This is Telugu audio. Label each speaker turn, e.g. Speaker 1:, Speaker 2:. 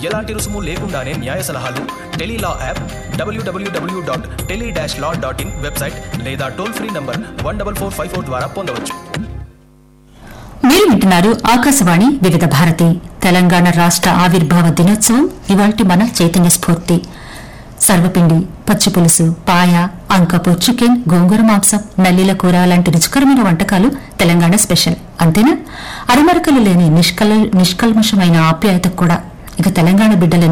Speaker 1: ఎలాంటి రుసుము లేకుండానే న్యాయ సలహాలు tele law app WWW dot tele dash law dot in website లేదా toll free number one double four five four ద్వారా పొందవచ్చు
Speaker 2: మీరు వింటున్నారు ఆకాశవాణి వివిధ భారతి తెలంగాణ రాష్ట్ర ఆవిర్భావ దినోత్సవం ఇవాల్టి మన చైతన్య స్ఫూర్తి సర్వపిండి పచ్చి పులుసు పాయ అంకపు చికెన్ గోంగూర మాంసం నల్లీల కూర లాంటి రుచికరమైన వంటకాలు తెలంగాణ స్పెషల్ అంతేనా అరమరకలు లేని నిష్కల నిష్కల్మషమైన ఆప్యాయత కూడా ఇక తెలంగాణ బిడ్డల